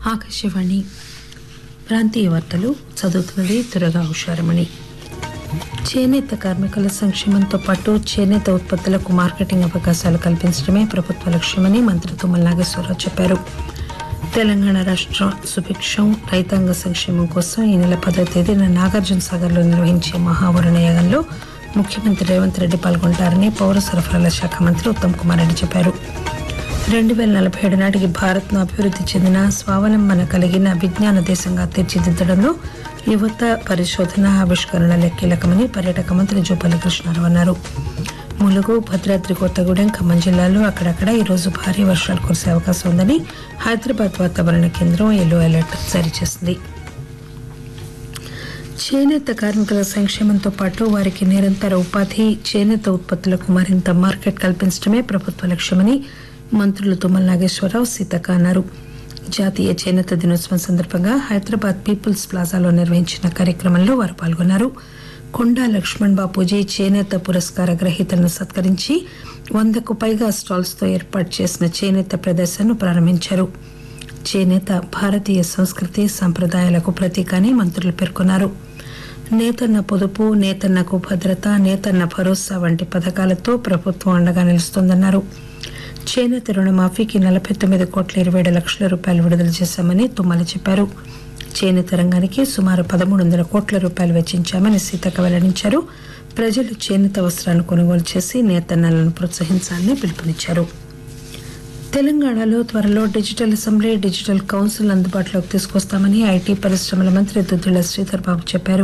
ఆకాశవాణి ప్రాంతీయ వార్తలు చదువుతున్నది దురగా హుషారమణి చేనేత కార్మికుల సంక్షేమంతో పాటు చేనేత ఉత్పత్తులకు మార్కెటింగ్ అవకాశాలు కల్పించడమే ప్రభుత్వ లక్ష్యమని మంత్రి తుమ్మల నాగేశ్వరరావు చెప్పారు తెలంగాణ రాష్ట్ర సుభిక్షం రైతాంగ సంక్షేమం కోసం ఈ నెల పదో తేదీన నాగార్జున సాగర్లో నిర్వహించే మహావరుణ యాగంలో ముఖ్యమంత్రి రేవంత్ రెడ్డి పాల్గొంటారని పౌర సరఫరాల శాఖ మంత్రి ఉత్తమ్ కుమార్ రెడ్డి చెప్పారు రెండు వేల నలభై ఏడు నాటికి భారత్ను అభివృద్ధి చెందిన స్వావలంబన కలిగిన విజ్ఞాన దేశంగా తీర్చిదిద్దడంలో యువత పరిశోధన ఆవిష్కరణలే కీలకమని పర్యాటక మంత్రి జూపల్లి కృష్ణారావు అన్నారు ములుగు భద్రాద్రి కొత్తగూడెం ఖమ్మం జిల్లాల్లో అక్కడక్కడ ఈరోజు భారీ వర్షాలు కురిసే అవకాశం ఉందని హైదరాబాద్ వాతావరణ కేంద్రం ఎల్లో అలర్ట్ జారీ చేసింది చేనేత కార్మికుల సంక్షేమంతో పాటు వారికి నిరంతర ఉపాధి చేనేత ఉత్పత్తులకు మరింత మార్కెట్ కల్పించడమే ప్రభుత్వ లక్ష్యమని మంత్రులు తుమ్మల నాగేశ్వరరావు సీతక్క అన్నారు జాతీయ చేనేత దినోత్సవం సందర్భంగా హైదరాబాద్ పీపుల్స్ ప్లాజాలో నిర్వహించిన కార్యక్రమంలో వారు పాల్గొన్నారు కొండా లక్ష్మణ్ బాపూజీ చేనేత పురస్కార గ్రహీతలను సత్కరించి వందకు పైగా స్టాల్స్ తో ఏర్పాటు చేసిన చేనేత ప్రదర్శనను ప్రారంభించారు చేనేత భారతీయ సంస్కృతి సంప్రదాయాలకు ప్రతీక అని మంత్రులు పేర్కొన్నారు నేతన్న పొదుపు నేతన్నకు భద్రత నేతన్న భరోసా వంటి పథకాలతో ప్రభుత్వం అండగా నిలుస్తోందన్నారు చేనేత రుణమాఫీకి నలభై తొమ్మిది కోట్ల ఇరవై ఏడు లక్షల రూపాయలు విడుదల చేశామని తుమ్మల చెప్పారు చేనేత రంగానికి సుమారు పదమూడు వందల కోట్ల రూపాయలు వెచ్చించామని సీతక్క వెల్లడించారు ప్రజలు చేనేత వస్త్రాలను కొనుగోలు చేసి నేతన్నలను ప్రోత్సహించాలని పిలుపునిచ్చారు తెలంగాణలో త్వరలో డిజిటల్ అసెంబ్లీ డిజిటల్ కౌన్సిల్ అందుబాటులోకి తీసుకొస్తామని ఐటీ పరిశ్రమల మంత్రి దుద్దుల శ్రీధర్ బాబు చెప్పారు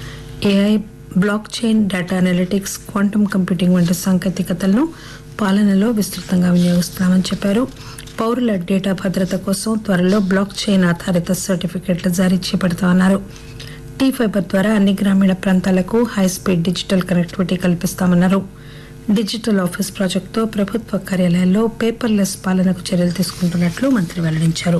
AI blockchain data analytics quantum computing వంటి సాంకేతికతలను పాలనలో విస్తృతంగా వినియోగిస్తున్నామని చెప్పారు పౌరుల డేటా భద్రత కోసం త్వరలో బ్లాక్ చైన్ ఆధారిత సర్టిఫికెట్లు జారీ చేపడతామన్నారు టీ ఫైబర్ ద్వారా అన్ని గ్రామీణ ప్రాంతాలకు హైస్పీడ్ డిజిటల్ కనెక్టివిటీ కల్పిస్తామన్నారు డిజిటల్ ఆఫీస్ ప్రాజెక్టుతో ప్రభుత్వ కార్యాలయాల్లో పేపర్లెస్ పాలనకు చర్యలు తీసుకుంటున్నట్లు మంత్రి వెల్లడించారు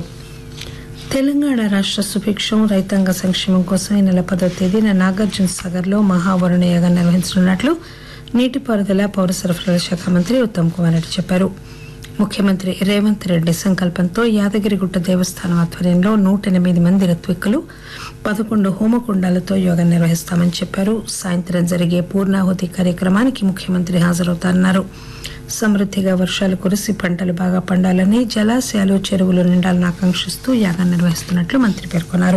తెలంగాణ రాష్ట్ర సుభిక్షం రైతాంగ సంక్షేమం కోసం ఈ నెల పదో తేదీన నాగార్జున సాగర్ లో మహావరుణ యాగం నిర్వహించనున్నట్లు నీటిపారుదల పౌర సరఫరాల శాఖ మంత్రి ఉత్తమ్ కుమార్ రెడ్డి చెప్పారు ముఖ్యమంత్రి రేవంత్ రెడ్డి సంకల్పంతో యాదగిరిగుట్ట దేవస్థానం ఆధ్వర్యంలో నూట ఎనిమిది మంది ఋత్విక్కులు పదకొండు హోమకుండాలతో యోగా నిర్వహిస్తామని చెప్పారు సాయంత్రం జరిగే పూర్ణాహుతి కార్యక్రమానికి ముఖ్యమంత్రి హాజరవుతారన్నారు సమృద్దిగా వర్షాలు కురిసి పంటలు బాగా పండాలని జలాశయాలు చెరువులు నిండాలని ఆకాంక్షిస్తూ యాగం నిర్వహిస్తున్నట్లు మంత్రి పేర్కొన్నారు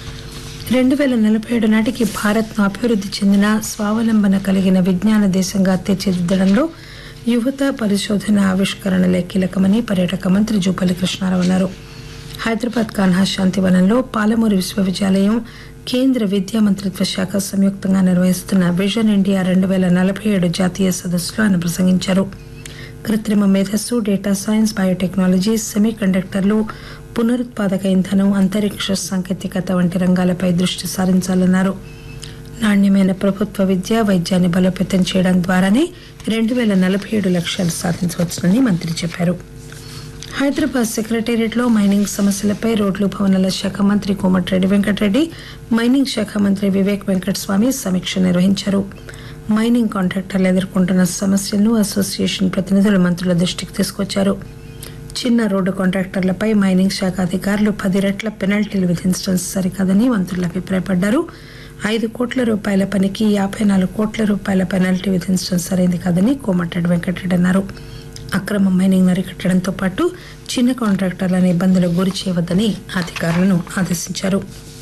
రెండు వేల నలభై ఏడు నాటికి భారత్ను అభివృద్ధి చెందిన స్వావలంబన కలిగిన విజ్ఞాన దేశంగా తీర్చిదిద్దడంలో యువత పరిశోధన ఆవిష్కరణలే కీలకమని పర్యాటక మంత్రి జూపల్లి కృష్ణారావు అన్నారు హైదరాబాద్ కాన్హా శాంతివనంలో పాలమూరు విశ్వవిద్యాలయం కేంద్ర విద్యా మంత్రిత్వ శాఖ సంయుక్తంగా నిర్వహిస్తున్న విజన్ ఇండియా రెండు వేల నలభై ఏడు జాతీయ సదస్సులో ఆయన ప్రసంగించారు కృత్రిమ మేధస్సు డేటా సైన్స్ బయోటెక్నాలజీ సెమీ కండక్టర్లు పునరుత్పాదక ఇంధనం అంతరిక్ష సాంకేతికత వంటి రంగాలపై దృష్టి సారించాలన్నారు నాణ్యమైన ప్రభుత్వ విద్య వైద్యాన్ని బలోపేతం చేయడం ద్వారానే రెండు వేల నలభై ఏడు లక్ష్యాలు సాధించవచ్చునని మంత్రి చెప్పారు హైదరాబాద్ సెక్రటేరియట్ లో మైనింగ్ సమస్యలపై రోడ్లు భవనాల శాఖ మంత్రి కోమటిరెడ్డి వెంకటరెడ్డి మైనింగ్ శాఖ మంత్రి వివేక్ వెంకటస్వామి సమీక్ష నిర్వహించారు మైనింగ్ కాంట్రాక్టర్లు ఎదుర్కొంటున్న సమస్యలను అసోసియేషన్ ప్రతినిధులు మంత్రుల దృష్టికి తీసుకొచ్చారు చిన్న రోడ్డు కాంట్రాక్టర్లపై మైనింగ్ శాఖ అధికారులు పది రెట్ల పెనాల్టీలు విధించడం సరికాదని మంత్రులు అభిప్రాయపడ్డారు ఐదు కోట్ల రూపాయల పనికి యాభై నాలుగు కోట్ల రూపాయల పెనాల్టీ విధించడం సరైంది కాదని కోమటిరెడ్డి వెంకటరెడ్డి అన్నారు అక్రమ మైనింగ్ అరికట్టడంతో పాటు చిన్న కాంట్రాక్టర్లను ఇబ్బందులకు గురి చేయవద్దని అధికారులను ఆదేశించారు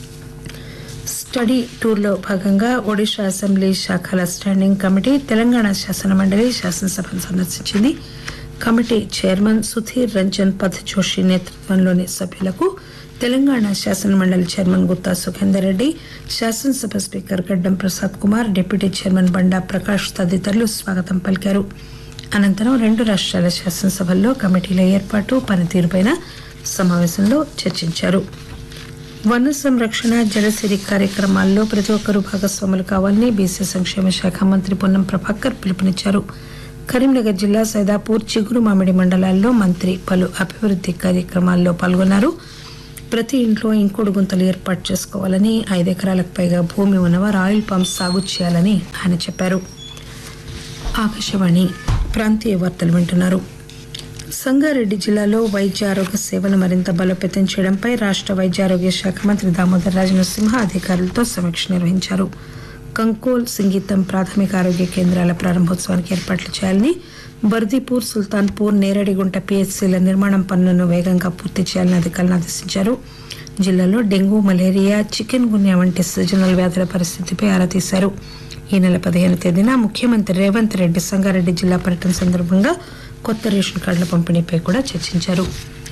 స్టడీ టూర్లో భాగంగా ఒడిషా అసెంబ్లీ శాఖల స్టాండింగ్ కమిటీ తెలంగాణ శాసన మండలి శాసనసభను సందర్శించింది కమిటీ చైర్మన్ సుధీర్ రంజన్ పథ్ జోషి నేతృత్వంలోని సభ్యులకు తెలంగాణ శాసన మండలి చైర్మన్ గుత్తా సుఖేందర్ రెడ్డి శాసనసభ speaker Gaddam Prasad Kumar deputy chairman Banda Prakash తదితరులు స్వాగతం పలికారు అనంతరం రెండు రాష్ట్రాల శాసనసభల్లో కమిటీల ఏర్పాటు పనితీరుపై సమావేశంలో చర్చించారు వన సంరక్షణ జలసిరి కార్యక్రమాల్లో ప్రతి ఒక్కరూ భాగస్వాములు కావాలని బీసీ సంక్షేమ శాఖ మంత్రి పొన్నం ప్రభాకర్ పిలుపునిచ్చారు కరీంనగర్ జిల్లా సైదాపూర్ చిగురు మామిడి మండలాల్లో మంత్రి పలు అభివృద్ధి కార్యక్రమాల్లో పాల్గొన్నారు ప్రతి ఇంట్లో ఇంకుడు గుంతలు ఏర్పాటు చేసుకోవాలని ఐదు ఎకరాలకు పైగా భూమి ఉన్నవారు ఆయిల్ పంప్ సాగు చేయాలని ఆయన చెప్పారు ఆకాశవాణి ప్రాంతీయ వార్తలు వింటున్నారు సంగారెడ్డి జిల్లాలో వైద్య ఆరోగ్య సేవలు మరింత బలోపేతం చేయడంపై రాష్ట వైద్య ఆరోగ్య శాఖ మంత్రి దామోదర్ రాజ నరసింహ అధికారులతో సమీక్ష నిర్వహించారు కంకోల్ సింగీతం ప్రాథమిక ఆరోగ్య కేంద్రాల ప్రారంభోత్సవానికి ఏర్పాట్లు చేయాలని బర్దీపూర్ సుల్తాన్పూర్ నేరడిగుంట పిహెచ్సిల నిర్మాణం పనులను వేగంగా పూర్తి చేయాలని అధికారులను ఆదేశించారు జిల్లాలో డెంగూ మలేరియా చికెన్ గున్యా వంటి సీజనల్ వ్యాధుల పరిస్థితిపై ఆరా తీశారు ఈ నెల పదిహేను తేదీన ముఖ్యమంత్రి రేవంత్ రెడ్డి సంగారెడ్డి జిల్లా పర్యటన సందర్భంగా కొత్త రేషన్ కార్డుల పంపిణీపై కూడా చర్చించారు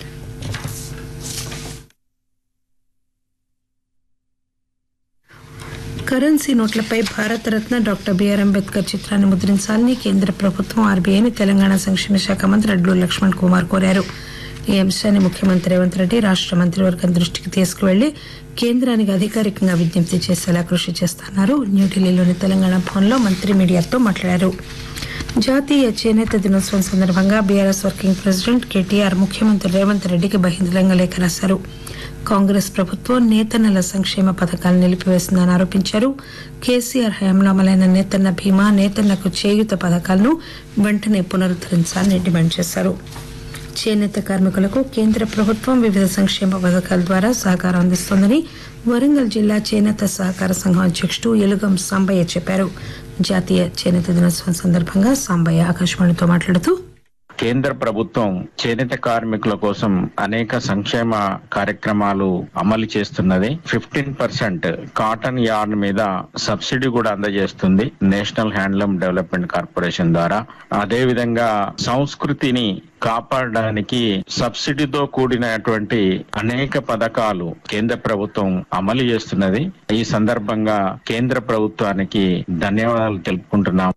కరెన్సీ నోట్లపై భారతరత్న డాక్టర్ బిఆర్ అంబేద్కర్ చిత్రాన్ని ముద్రించాలని కేంద్ర ప్రభుత్వం ఆర్బీఐని తెలంగాణ సంక్షేమ శాఖ మంత్రి అడ్లూరు లక్ష్మణ్ కుమార్ కోరారు ఈ అంశాన్ని ముఖ్యమంత్రి రేవంత్ రెడ్డి రాష్ట మంత్రివర్గం దృష్టికి తీసుకువెళ్లి కేంద్రానికి అధికారికంగా విజ్ఞప్తి చేసేలా కృషి చేస్తున్నారు న్యూఢిల్లీలోని తెలంగాణ భవన్లో మంత్రి మీడియాతో మాట్లాడారు జాతీయ చేనేత దినోత్సవం సందర్భంగా బీఆర్ఎస్ వర్కింగ్ ప్రెసిడెంట్ కేటీఆర్ ముఖ్యమంత్రి రేవంత్ రెడ్డికి బహిరంగ లేఖ రాశారు కాంగ్రెస్ ప్రభుత్వం నేతన్నల సంక్షేమ పథకాలు నిలిపివేసిందని ఆరోపించారు కేసీఆర్ హయాంలో అమలైన నేతన్న బీమా నేతన్నకు చేయూత పథకాలను వెంటనే పునరుద్దరించాలని డిమాండ్ చేశారు చేనేత కార్మికులకు కేంద్ర ప్రభుత్వం వివిధ సంక్షేమ పథకాల ద్వారా సహకారం అందిస్తోందని వరంగల్ జిల్లా చేనేత సహకార సంఘం అధ్యక్షుడు ఎలుగం సాంబయ్య చెప్పారు జాతీయ చేనేత దినోత్సవం సందర్భంగా సాంబయ్య ఆకాశవాణితో మాట్లాడుతూ కేంద్ర ప్రభుత్వం చేనేత కార్మికుల కోసం అనేక సంక్షేమ కార్యక్రమాలు అమలు చేస్తున్నది ఫిఫ్టీన్ పర్సెంట్ కాటన్ యార్న్ మీద సబ్సిడీ కూడా అందజేస్తుంది నేషనల్ హ్యాండ్లూమ్ డెవలప్మెంట్ కార్పొరేషన్ ద్వారా అదే విధంగా సంస్కృతిని కాపాడడానికి సబ్సిడీతో కూడినటువంటి అనేక పథకాలు కేంద్ర ప్రభుత్వం అమలు చేస్తున్నది ఈ సందర్భంగా కేంద్ర ప్రభుత్వానికి ధన్యవాదాలు తెలుపుకుంటున్నాం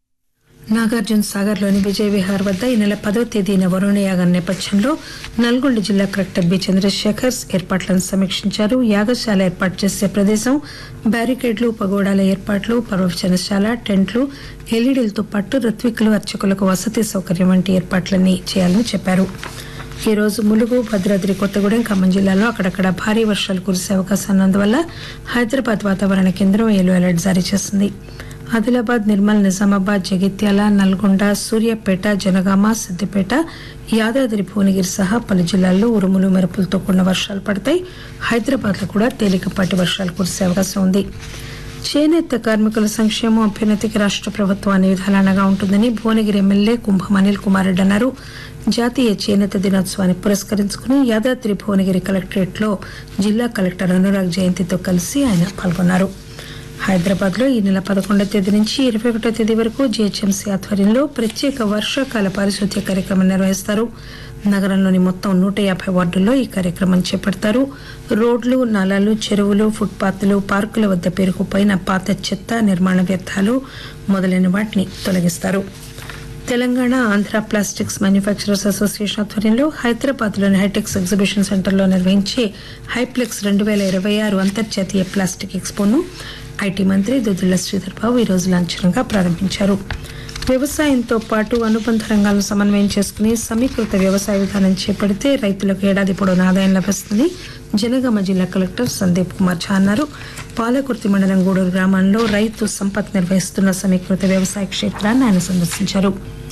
నాగార్జున సాగర్ లోని విజయ్ విహార్ వద్ద ఈ నెల పదో తేదీన వరుణ యాగం నేపథ్యంలో నల్గొండ జిల్లా కలెక్టర్ బి చంద్రశేఖర్ ఏర్పాట్లను సమీక్షించారు యాగశాల ఏర్పాటు చేసే ప్రదేశం బ్యారికేడ్లు పగోడాల ఏర్పాట్లు ప్రవచనశాల టెంట్లు ఎల్ఈడీలతో పాటు ఋత్వికులు అర్చకులకు వసతి సౌకర్యం వంటి ఏర్పాట్లన్నీ చేయాలని చెప్పారు ఈ రోజు ములుగు భద్రాద్రి కొత్తగూడెం ఖమ్మం జిల్లాలో అక్కడక్కడ భారీ వర్షాలు కురిసే అవకాశం ఉన్నందువల్ల హైదరాబాద్ వాతావరణ కేంద్రం ఎల్లో అలర్ట్ జారీ చేసింది ఆదిలాబాద్ నిర్మల్ నిజామాబాద్ జగిత్యాల నల్గొండ సూర్యాపేట జనగామ సిద్దిపేట యాదాద్రి భువనగిరి సహా పలు జిల్లాల్లో ఉరుములు మెరుపులతో కూడిన వర్షాలు పడతాయి హైదరాబాద్ లో కూడా తేలికపాటి వర్షాలు కురిసే అవకాశం ఉంది చేనేత కార్మికుల సంక్షేమం అభ్యున్నతికి రాష్ట ప్రభుత్వం అన్ని విధాలా అండగా ఉంటుందని భువనగిరి ఎమ్మెల్యే కుంభం అనిల్ కుమార్ రెడ్డి అన్నారు జాతీయ చేనేత దినోత్సవాన్ని పురస్కరించుకుని యాదాద్రి భువనగిరి కలెక్టరేట్ లో జిల్లా కలెక్టర్ అనురాగ్ జయంతితో కలిసి ఆయన పాల్గొన్నారు హైదరాబాద్ లో ఈ నెల పదకొండవ తేదీ నుంచి ఇరవై ఒకటో తేదీ వరకు జీహెచ్ఎంసీ ఆధ్వర్యంలో ప్రత్యేక వర్షాకాల పారిశుద్ధ్య కార్యక్రమం నిర్వహిస్తారు నగరంలోని మొత్తం నూట యాభై వార్డుల్లో ఈ కార్యక్రమం చేపడతారు రోడ్లు నాలాలు చెరువులు ఫుట్పాత్లు పార్కుల వద్ద పేరుకుపోయిన పాత చెత్త నిర్మాణ వ్యర్థాలు మొదలైన వాటిని తొలగిస్తారు Telangana Andhra plastics manufacturers association ఆధ్వర్యంలో హైదరాబాద్ లోని హైటెక్స్ ఎగ్జిబిషన్ సెంటర్ లో నిర్వహించే హైప్లెక్స్ రెండు వేల ఇరవై ఆరు అంతర్జాతీయ ప్లాస్టిక్ ఎక్స్పోను ఐటీ మంత్రి దుద్దుల శ్రీధర్ బాబు ఈ రోజు లాంఛనంగా ప్రారంభించారు వ్యవసాయంతో పాటు అనుబంధ రంగాలను సమన్వయం చేసుకుని సమీకృత వ్యవసాయ విధానం చేపడితే రైతులకు ఏడాది పొడవునా ఆదాయం లభిస్తుంది జనగామ జిల్లా కలెక్టర్ సందీప్ కుమార్ ఝా అన్నారు పాలకుర్తి మండలం గూడూరు గ్రామంలో రైతు సంపత్ నిర్వహిస్తున్న సమీకృత వ్యవసాయ క్షేత్రాన్ని ఆయన సందర్శించారు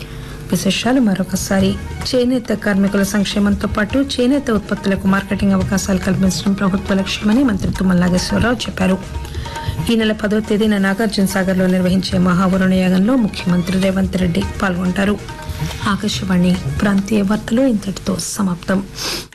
విశేషాలు మరొకసారి చేనేత కార్మికుల సంక్షేమంతో పాటు చేనేత ఉత్పత్తులకు మార్కెటింగ్ అవకాశాలు కల్పించడం ప్రభుత్వ లక్ష్యమని మంత్రి తుమ్మల నాగేశ్వరరావు చెప్పారు ఈ నెల పదో తేదీన నాగార్జున సాగర్ లో నిర్వహించే మహావరుణ యాగంలో ముఖ్యమంత్రి రేవంత్ రెడ్డి పాల్గొంటారు ఆకాశవాణి ప్రాంతీయ వార్తలు ఇంతటితో సమాప్తం